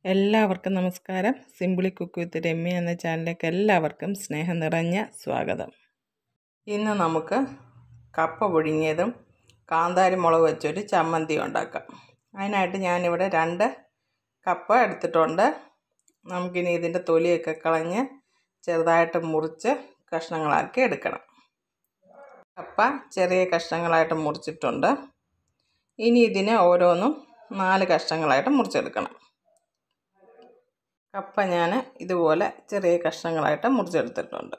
എല്ലാവർക്കും നമസ്കാരം simply cook with Ramya എന്ന ചാനലിലേക്ക് എല്ലാവർക്കും സ്നേഹം നിറഞ്ഞ സ്വാഗതം ഇന്ന് നമുക്ക് കപ്പ പുഴുങ്ങിയതും കാന്താരി മുളക് വെച്ചൊരു ചമ്മന്തി ഉണ്ടാക്കാം അതിനായിട്ട് ഞാനിവിടെ രണ്ട് കപ്പ എടുത്തിട്ടുണ്ട് നമുക്കിനി ഇതിൻ്റെ തൊലിയൊക്കെ കളഞ്ഞ് ചെറുതായിട്ട് മുറിച്ച് കഷ്ണങ്ങളാക്കി എടുക്കണം കപ്പ ചെറിയ കഷ്ണങ്ങളായിട്ട് മുറിച്ചിട്ടുണ്ട് ഇനി ഇതിനെ ഓരോന്നും നാല് കഷ്ണങ്ങളായിട്ട് മുറിച്ചെടുക്കണം കപ്പ ഞാൻ ഇതുപോലെ ചെറിയ കഷ്ണങ്ങളായിട്ട് മുറിച്ചെടുത്തിട്ടുണ്ട്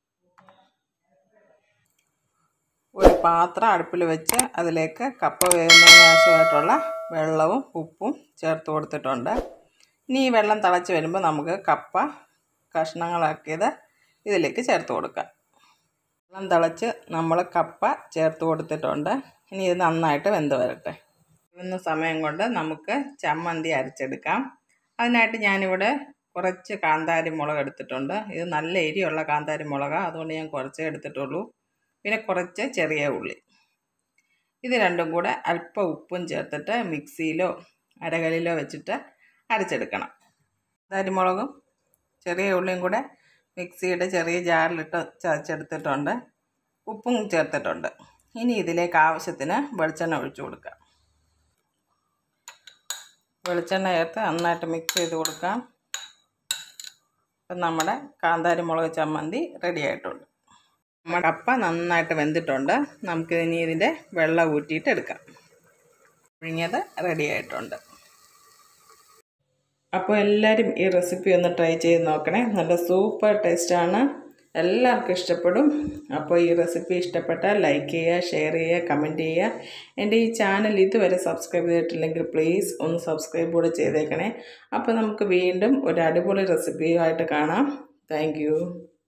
ഒരു പാത്രം അടുപ്പിൽ വെച്ച് അതിലേക്ക് കപ്പ വേകുന്നതിന് ആവശ്യമായിട്ടുള്ള വെള്ളവും ഉപ്പും ചേർത്ത് കൊടുത്തിട്ടുണ്ട് ഇനി ഈ വെള്ളം തിളച്ച് വരുമ്പോൾ നമുക്ക് കപ്പ കഷ്ണങ്ങളാക്കിയത് ഇതിലേക്ക് ചേർത്ത് കൊടുക്കാം വെള്ളം തിളച്ച് നമ്മൾ കപ്പ ചേർത്ത് കൊടുത്തിട്ടുണ്ട് ഇനി ഇത് നന്നായിട്ട് വെന്ത് വരട്ടെ ഇന്ന സമയം കൊണ്ട് നമുക്ക് ചമ്മന്തി അരച്ചെടുക്കാം അതിനായിട്ട് ഞാനിവിടെ കുറച്ച് കാന്താരി മുളക് എടുത്തിട്ടുണ്ട് ഇത് നല്ല എരിയുള്ള കാന്താരി മുളകാണ് അതുകൊണ്ട് ഞാൻ കുറച്ചേ എടുത്തിട്ടുള്ളൂ പിന്നെ കുറച്ച് ചെറിയ ഉള്ളി ഇത് രണ്ടും കൂടെ അല്പം ഉപ്പും ചേർത്തിട്ട് മിക്സിയിലോ അരകലിലോ വെച്ചിട്ട് അരച്ചെടുക്കണം കാന്താരി മുളകും ചെറിയ ഉള്ളിയും കൂടെ മിക്സിയുടെ ചെറിയ ജാറിലിട്ട് ചതച്ചെടുത്തിട്ടുണ്ട് ഉപ്പും ചേർത്തിട്ടുണ്ട് ഇനി ഇതിലേക്ക് ആവശ്യത്തിന് വെളിച്ചെണ്ണ ഒഴിച്ചു കൊടുക്കാം വെളിച്ചെണ്ണ ചേർത്ത് നന്നായിട്ട് മിക്സ് ചെയ്ത് കൊടുക്കാം ഇപ്പം നമ്മുടെ കാന്താരി മുളക് ചമ്മന്തി റെഡി ആയിട്ടുണ്ട് നമ്മുടെ കപ്പ നന്നായിട്ട് വെന്തിട്ടുണ്ട് നമുക്ക് ഇനി ഇതിൻ്റെ വെള്ളം ഊറ്റിയിട്ട് എടുക്കാം പുഴുങ്ങിയത് റെഡി ആയിട്ടുണ്ട് അപ്പോൾ എല്ലാവരും ഈ റെസിപ്പി ഒന്ന് ട്രൈ ചെയ്ത് നോക്കണേ നല്ല സൂപ്പർ ടേസ്റ്റാണ് എല്ലാവർക്കും ഇഷ്ടപ്പെടും അപ്പോൾ ഈ റെസിപ്പി ഇഷ്ടപ്പെട്ടാൽ ലൈക്ക് ചെയ്യുക ഷെയർ ചെയ്യുക കമൻറ്റ് ചെയ്യുക എൻ്റെ ഈ ചാനൽ ഇതുവരെ സബ്സ്ക്രൈബ് ചെയ്തിട്ടില്ലെങ്കിൽ പ്ലീസ് ഒന്ന് സബ്സ്ക്രൈബ് കൂടെ ചെയ്തേക്കണേ അപ്പോൾ നമുക്ക് വീണ്ടും ഒരു അടിപൊളി റെസിപ്പിയുമായിട്ട് കാണാം താങ്ക്